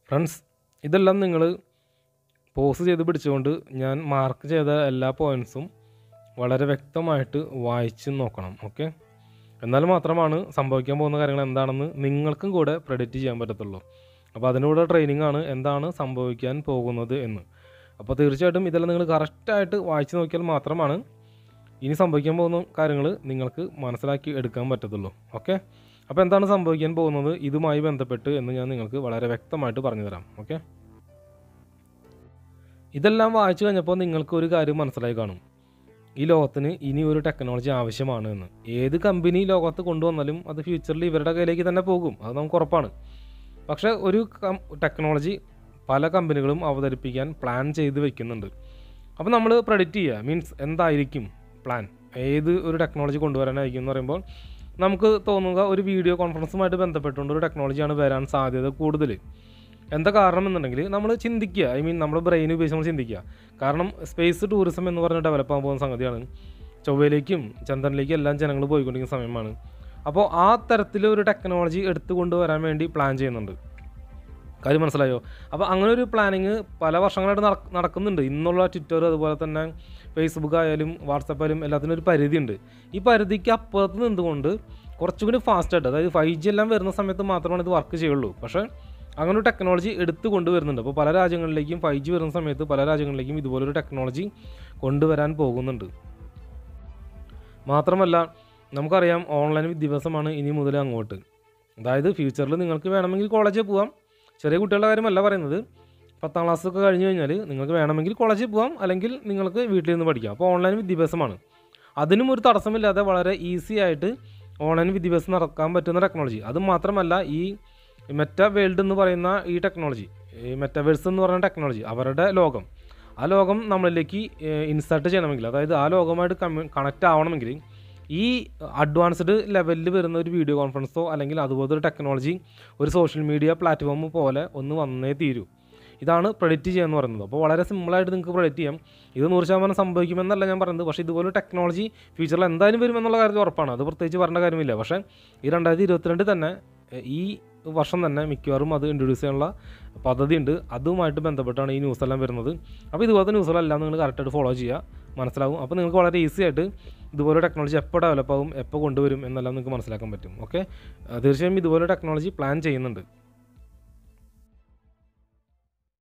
friends ഇതെല്ലാം നിങ്ങൾ pose ചെയ്ത് പിടിച്ചുകൊണ്ട് ഞാൻ മാർക്ക് ചെയ്ത എല്ലാ പോയിൻറ്സും വളരെ വ്യക്തമായിട്ട് വായിച്ച് നോക്കണം ഓക്കെ എന്നാൽ മാത്രമാണ് സംഭവിക്കാൻ പോകുന്ന കാര്യങ്ങൾ എന്താണെന്ന് നിങ്ങൾക്കും കൂടെ പ്രെഡിക്റ്റ് ചെയ്യാൻ പറ്റത്തുള്ളൂ അപ്പോൾ അതിനൂടെ ട്രെയിനിങ് ആണ് എന്താണ് സംഭവിക്കാൻ പോകുന്നത് എന്ന് അപ്പോൾ തീർച്ചയായിട്ടും ഇതെല്ലാം നിങ്ങൾ കറക്റ്റായിട്ട് വായിച്ച് നോക്കിയാൽ മാത്രമാണ് ഇനി സംഭവിക്കാൻ പോകുന്ന കാര്യങ്ങൾ നിങ്ങൾക്ക് മനസ്സിലാക്കി എടുക്കാൻ പറ്റത്തുള്ളൂ ഓക്കെ അപ്പോൾ എന്താണ് സംഭവിക്കാൻ പോകുന്നത് ഇതുമായി ബന്ധപ്പെട്ട് എന്ന് ഞാൻ നിങ്ങൾക്ക് വളരെ വ്യക്തമായിട്ട് പറഞ്ഞു തരാം ഓക്കെ ഇതെല്ലാം വായിച്ചു കഴിഞ്ഞപ്പോൾ നിങ്ങൾക്ക് ഒരു കാര്യം മനസ്സിലായി കാണും ഈ ലോകത്തിന് ഇനി ഒരു ടെക്നോളജി ആവശ്യമാണ് എന്ന് ഏത് കമ്പനി ലോകത്ത് കൊണ്ടുവന്നാലും അത് ഫ്യൂച്ചറിൽ ഇവരുടെ കയ്യിലേക്ക് തന്നെ പോകും അത് നമുക്ക് ഉറപ്പാണ് പക്ഷേ ഒരു ടെക്നോളജി പല കമ്പനികളും അവതരിപ്പിക്കാൻ പ്ലാൻ ചെയ്ത് വെക്കുന്നുണ്ട് അപ്പോൾ നമ്മൾ പ്രെഡിക്റ്റ് ചെയ്യുക മീൻസ് എന്തായിരിക്കും പ്ലാൻ ഏത് ഒരു ടെക്നോളജി കൊണ്ടുവരാനായിരിക്കും എന്ന് പറയുമ്പോൾ നമുക്ക് തോന്നുക ഒരു വീഡിയോ കോൺഫറൻസുമായിട്ട് ബന്ധപ്പെട്ടുകൊണ്ട് ഒരു ടെക്നോളജിയാണ് വരാൻ സാധ്യത കൂടുതൽ എന്താ കാരണം എന്നുണ്ടെങ്കിൽ നമ്മൾ ചിന്തിക്കുക ഐ മീൻ നമ്മുടെ ബ്രെയിൻ ഉപയോഗിച്ച് നമ്മൾ ചിന്തിക്കുക കാരണം സ്പേസ് ടൂറിസം എന്ന് പറഞ്ഞ് ഡെവലപ്പ് ആകാൻ പോകുന്ന സംഗതിയാണ് ചൊവ്വയിലേക്കും ചന്ദ്രനിലേക്കും എല്ലാം ജനങ്ങൾ പോയിക്കൊണ്ടിരിക്കുന്ന സമയമാണ് അപ്പോൾ ആ തരത്തിൽ ഒരു ടെക്നോളജി എടുത്തു കൊണ്ടുവരാൻ വേണ്ടി പ്ലാൻ ചെയ്യുന്നുണ്ട് കാര്യം മനസ്സിലായോ അപ്പോൾ അങ്ങനെ ഒരു പ്ലാനിങ് പല വർഷങ്ങളായിട്ട് നട- നടക്കുന്നുണ്ട് ഇന്നുള്ള ട്വിറ്റർ അതുപോലെ തന്നെ ഫേസ്ബുക്ക് ആയാലും വാട്സപ്പ് ആയാലും എല്ലാത്തിനും ഒരു പരിധിയുണ്ട് ഈ പരിധിക്ക് അപ്പുറത്ത് നിന്നുകൊണ്ട് കുറച്ചും കൂടി ഫാസ്റ്റായിട്ട് അതായത് ഫൈവ് ജി എല്ലാം വരുന്ന സമയത്ത് മാത്രമാണ് ഇത് വർക്ക് ചെയ്യുള്ളൂ പക്ഷേ അങ്ങനെ ഒരു ടെക്നോളജി എടുത്തു കൊണ്ടുവരുന്നുണ്ട് അപ്പോൾ പല രാജ്യങ്ങളിലേക്കും ഫൈവ് ജി വരുന്ന സമയത്ത് പല രാജ്യങ്ങളിലേക്കും ഇതുപോലൊരു ടെക്നോളജി കൊണ്ടുവരാൻ പോകുന്നുണ്ട് മാത്രമല്ല നമുക്കറിയാം ഓൺലൈൻ വിദ്യാഭ്യാസമാണ് ഇനി മുതൽ അങ്ങോട്ട് അതായത് ഫ്യൂച്ചറിൽ നിങ്ങൾക്ക് വേണമെങ്കിൽ കോളേജിൽ പോവാം ചെറിയ കുട്ടികളുടെ കാര്യമല്ല പറയുന്നത് പത്താം ക്ലാസ് ഒക്കെ കഴിഞ്ഞ് കഴിഞ്ഞാൽ നിങ്ങൾക്ക് വേണമെങ്കിൽ കോളേജിൽ പോവാം അല്ലെങ്കിൽ നിങ്ങൾക്ക് വീട്ടിൽ നിന്ന് പഠിക്കാം അപ്പോൾ ഓൺലൈൻ വിദ്യാഭ്യാസമാണ് അതിനും ഒരു തടസ്സമില്ലാതെ വളരെ ഈസി ആയിട്ട് ഓൺലൈൻ വിദ്യാഭ്യാസം നടക്കാൻ പറ്റുന്ന ടെക്നോളജി അത് മാത്രമല്ല ഈ മെറ്റ വേൾഡ് എന്ന് പറയുന്ന ഈ ടെക്നോളജി ഈ മെറ്റവേഴ്സ് എന്ന് പറയുന്ന ടെക്നോളജി അവരുടെ ലോകം ആ ലോകം നമ്മളിലേക്ക് ഇൻസർട്ട് ചെയ്യണമെങ്കിൽ അതായത് ആ ലോകമായിട്ട് കമ്മ്യൂ കണക്റ്റ് ആവണമെങ്കിൽ ഈ അഡ്വാൻസ്ഡ് ലെവലിൽ വരുന്ന ഒരു വീഡിയോ കോൺഫറൻസോ അല്ലെങ്കിൽ അതുപോലത്തെ ഒരു ടെക്നോളജി ഒരു സോഷ്യൽ മീഡിയ പ്ലാറ്റ്ഫോം പോലെ ഒന്ന് വന്നേ തീരൂ ഇതാണ് പ്രൊഡിക്റ്റ് ചെയ്യുക എന്ന് പറയുന്നത് അപ്പോൾ വളരെ സിമ്പിളായിട്ട് നിങ്ങൾക്ക് പ്രൊഡിക്റ്റ് ചെയ്യാം ഇത് നൂറ് ശതമാനം സംഭവിക്കുമെന്നല്ല ഞാൻ പറയുന്നത് പക്ഷേ ഇതുപോലെ ടെക്നോളജി ഫ്യൂച്ചറിൽ എന്തായാലും വരുമെന്നുള്ള കാര്യത്തിൽ ഉറപ്പാണ് അത് പ്രത്യേകിച്ച് പറയേണ്ട കാര്യമില്ല പക്ഷേ ഈ രണ്ടായിരത്തി ഇരുപത്തിരണ്ട് തന്നെ എ, ഈ വർഷം തന്നെ മിക്കവാറും അത് ഇൻട്രൊഡ്യൂസ് ചെയ്യാനുള്ള പദ്ധതി ഉണ്ട് അതുമായിട്ട് ബന്ധപ്പെട്ടാണ് ഈ ന്യൂസ് എല്ലാം വരുന്നത് അപ്പോൾ ഇതുപോലത്തെ ന്യൂസുകളെല്ലാം നിങ്ങൾ കറക്റ്റായിട്ട് ഫോളോ ചെയ്യുക മനസ്സിലാവും അപ്പോൾ നിങ്ങൾക്ക് വളരെ ഈസി ആയിട്ട് ഇതുപോലെ ടെക്നോളജി എപ്പോൾ ഡെവലപ്പ് ആവും എപ്പോൾ കൊണ്ടുവരും എന്നെല്ലാം നിങ്ങൾക്ക് മനസ്സിലാക്കാൻ പറ്റും ഓക്കെ തീർച്ചയായും ഇതുപോലെ ടെക്നോളജി പ്ലാൻ ചെയ്യുന്നുണ്ട്